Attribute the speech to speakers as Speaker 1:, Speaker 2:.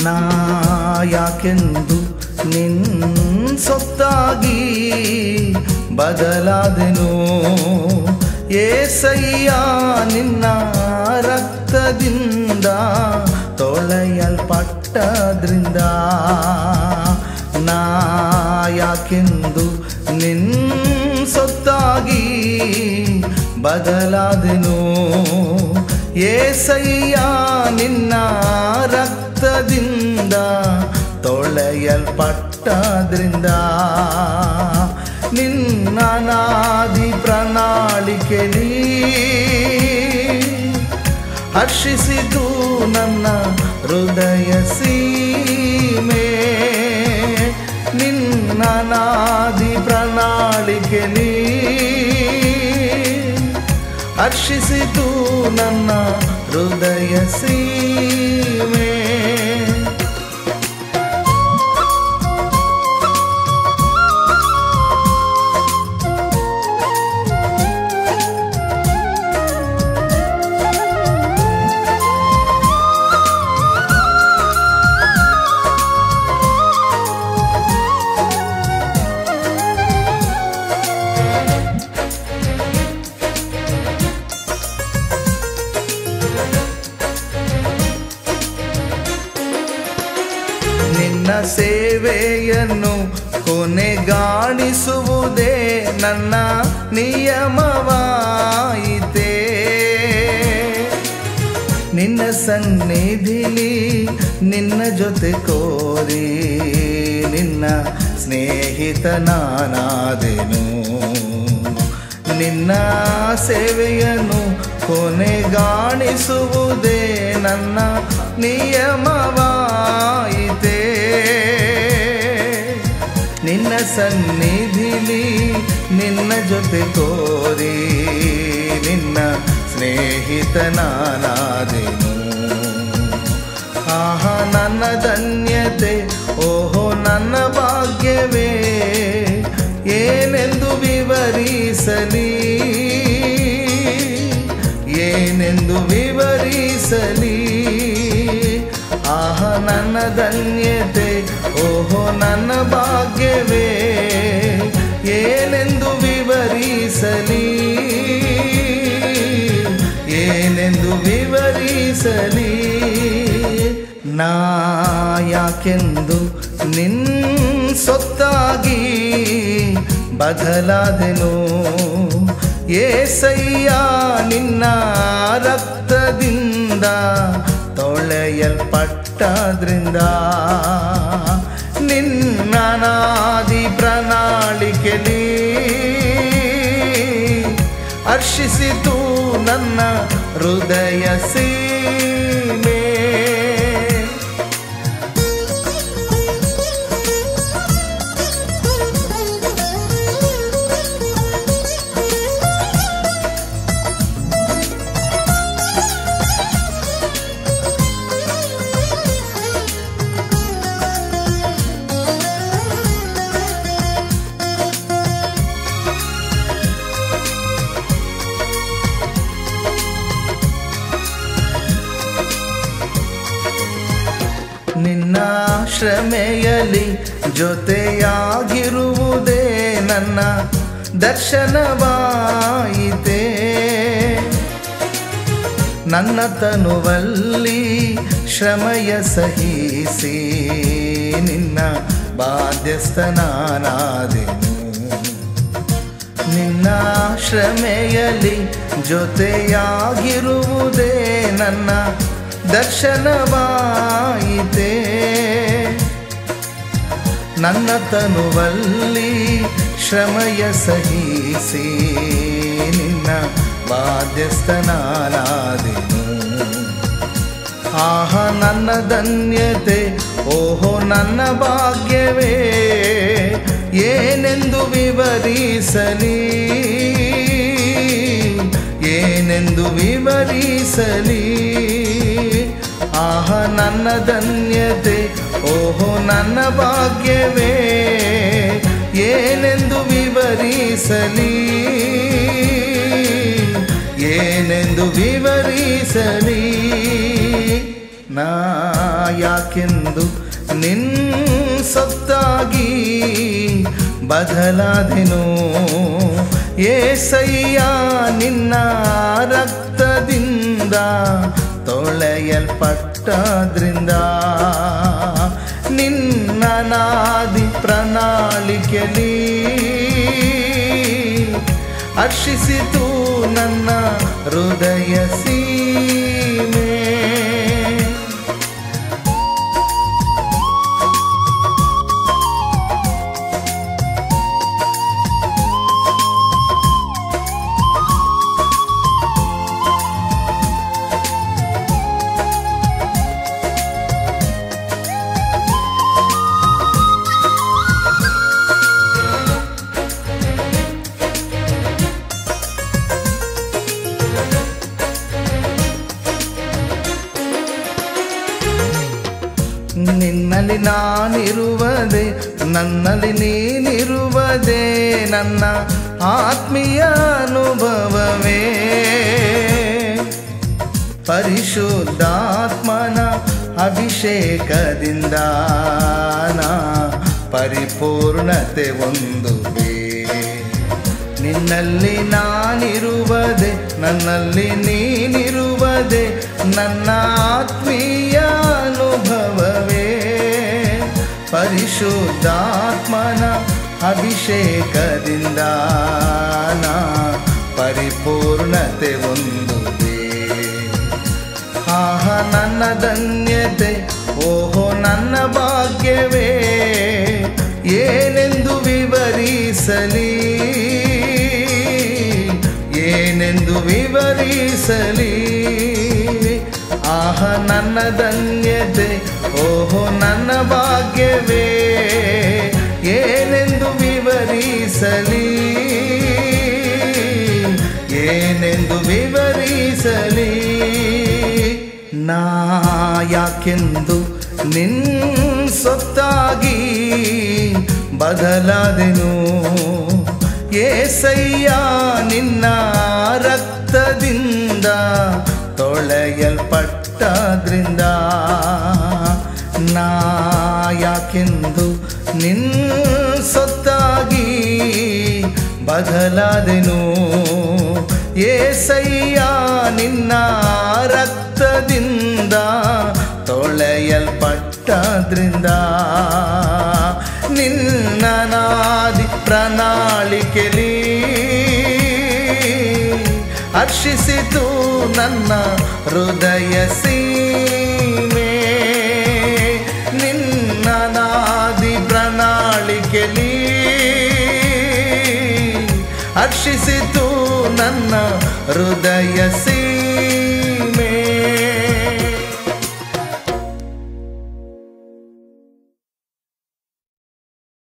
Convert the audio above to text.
Speaker 1: ನಾ ಯಾಕೆಂದು ನಿನ್ ಸೊತ್ತಾಗಿ ಬದಲಾದೆನು ಏಸಯ್ಯ ನಿನ್ನ ರಕ್ತದಿಂದ ತೊಳೆಯಲ್ಪಟ್ಟದ್ರಿಂದ ನಾ ಯಾಕೆಂದು ನಿನ್ ಸೊತ್ತಾಗಿ ಬದಲಾದೆನು ಏಸಯ್ಯ ನಿನ್ನ ರಕ್ತದಿಂದ ತೊಳೆಯಲ್ಪಟ್ಟದ್ರಿಂದ ನಿನ್ನ ನಾದಿ ಪ್ರಣಾಳಿಕೆಲಿ ಹರ್ಷಿಸಿತು ನನ್ನ ಹೃದಯ ಸೀಮೆ ನಿನ್ನ ನಾದಿ ಪ್ರಣಾಳಿಕೆಲಿ ಹರ್ಷಿಸಿತು ನನ್ನ ಹೃದಯ ಸೀಮೆ ನಿನ್ನ ಸೇವೆಯನ್ನು ಕೊನೆಗಾಣಿಸುವುದೇ ನನ್ನ ನಿಯಮವಾಯಿತೆ ನಿನ್ನ ಸನ್ನಿಧಿಲಿ ನಿನ್ನ ಜೊತೆ ಕೋರಿ ನಿನ್ನ ಸ್ನೇಹಿತನಾನಾದೆನು ನಿನ್ನ ಸೇವೆಯನ್ನು ಕೊನೆಗಾಣಿಸುವುದೇ ನನ್ನ ನಿಯಮವಾಯಿತೆ ನಿನ್ನ ಸನ್ನಿಧಿಲಿ ನಿನ್ನ ಜೊತೆ ಕೋರಿ ನಿನ್ನ ಸ್ನೇಹಿತನಾನಾದೆನು ಆಹ ನನ್ನ ಧನ್ಯತೆ ಓಹೋ ನನ್ನ ಭಾಗ್ಯವೇ ಏನೆಂದು ವಿವರಿಸಲಿ ಏನೆಂದು ವಿವರಿಸಲಿ ಆಹ ನನ್ನ ಧನ್ಯತೆ ಓಹೋ ನನ್ನ ಭಾಗ್ಯವೇ ಏನೆಂದು ವಿವರಿಸಲಿ ಏನೆಂದು ವಿವರಿಸಲಿ ನಾ ಯಾಕೆಂದು ನಿನ್ ಸೊತ್ತಾಗಿ ಬದಲಾದೆನು ಏಸಯ್ಯ ನಿನ್ನ ರಕ್ತದಿಂದ ತೊಳೆಯಲ್ಪಟ್ಟದ್ರಿಂದ ನಿನ್ನ ನಾದಿ ಪ್ರಣಾಳಿಕೆಲಿ ಹರ್ಷಿಸಿತು ನನ್ನ ಹೃದಯ ಸೀಮೆ ನಿನ್ನ ಶ್ರಮೆಯಲ್ಲಿ ಜೊತೆಯಾಗಿರುವುದೇ ನನ್ನ ದರ್ಶನವಾಯಿತೆ ನನ್ನ ತನುವಲ್ಲಿ ಶ್ರಮಯ ಸಹಿಸಿ ನಿನ್ನ ಬಾಧ್ಯಸ್ಥನಾನಾದೆನು ನಿನ್ನ ಶ್ರಮೆಯಲ್ಲಿ ಜೊತೆಯಾಗಿರುವುದೇ ನನ್ನ ದರ್ಶನವಾಯಿತೆ ನನ್ನ ತನುವಲ್ಲಿ ಶ್ರಮಯ ಸಹಿಸಿ ನಿನ್ನ ಬಾಧ್ಯಸ್ಥನಾನಾದೆನು ಆಹ ನನ್ನ ಧನ್ಯತೆ ಓಹೋ ನನ್ನ ಭಾಗ್ಯವೇ ಏನೆಂದು ವಿವರಿಸಲಿ ಏನೆಂದು ವಿವರಿಸಲಿ ಆಹ ನನ್ನ ಧನ್ಯತೆ ಓಹೋ ನನ್ನ ಭಾಗ್ಯವೇ ಏನೆಂದು ವಿವರಿಸಲಿ ಏನೆಂದು ವಿವರಿಸಲಿ ನಾ ಯಾಕೆಂದು ನಿನ್ ಸೊತ್ತಾಗಿ ಬದಲಾದೆನು ಏಸಯ್ಯ ನಿನ್ನ ರಕ್ತದಿಂದ ತೊಳೆಯಲ್ಪಟ್ಟದ್ರಿಂದ ನಿನ್ನ ನಾದಿ ಪ್ರಣಾಳಿಕೆಲಿ ಹರ್ಷಿಸಿತು ನನ್ನ ಹೃದಯ ಸೀಮೆ ನಿನ್ನಲ್ಲಿ ನಾನಿರುವುದೇ ನನ್ನಲ್ಲಿ ನೀನಿರುವುದೇ ನನ್ನ ಆತ್ಮೀಯ ಅನುಭವವೇ ಪರಿಶುದ್ಧಾತ್ಮನ ಅಭಿಷೇಕದಿಂದ ನಾ ಪರಿಪೂರ್ಣತೆ ಹೊಂದುವೆ ನಿನ್ನಲ್ಲಿ ನಾನಿರುವುದೇ ನನ್ನಲ್ಲಿ ನೀನಿರುವುದೇ ನನ್ನ ಆತ್ಮೀಯ ಅನುಭವವೇ ಪರಿಶುದ್ಧಾತ್ಮನ ಅಭಿಷೇಕದಿಂದ ನಾ ಪರಿಪೂರ್ಣತೆ ಹೊಂದುವೆ ಆಹ ನನ್ನ ಧನ್ಯತೆ ಓಹೋ ನನ್ನ ಭಾಗ್ಯವೇ ಏನೆಂದು ವಿವರಿಸಲಿ ಏನೆಂದು ವಿವರಿಸಲಿ ಆಹ ನನ್ನ ಧನ್ಯತೆ ಓಹೋ ನನ್ನ ಭಾಗ್ಯವೇ ಏನೆಂದು ವಿವರಿಸಲಿ ಏನೆಂದು ವಿವರಿಸಲಿ ನಾ ಯಾಕೆಂದು ನಿನ್ ಸೊತ್ತಾಗಿ ಬದಲಾದೆನು ಏಸಯ್ಯ ನಿನ್ನ ರಕ್ತದಿಂದ ತೊಳೆಯಲ್ಪಟ್ಟದ್ರಿಂದ ನಾ ಯಾಕೆಂದು ನಿನ್ ಸೊತ್ತಾಗಿ ಬದಲಾದೆನು ಏಸಯ್ಯ ನಿನ್ನ ರಕ್ತದಿಂದ ತೊಳೆಯಲ್ಪಟ್ಟದ್ರಿಂದ ನಿನ್ನ ನಾದಿ ಪ್ರಣಾಳಿಕೆಲಿ ಹರ್ಷಿಸಿತು ನನ್ನ ಹೃದಯ ಸೀಮೆ ನಿನ್ನ ನಾದಿ ಪ್ರಣಾಳಿಕೆಲಿ ಹರ್ಷಿಸಿತು ನನ್ನ ಹೃದಯ ಸೀಮೆ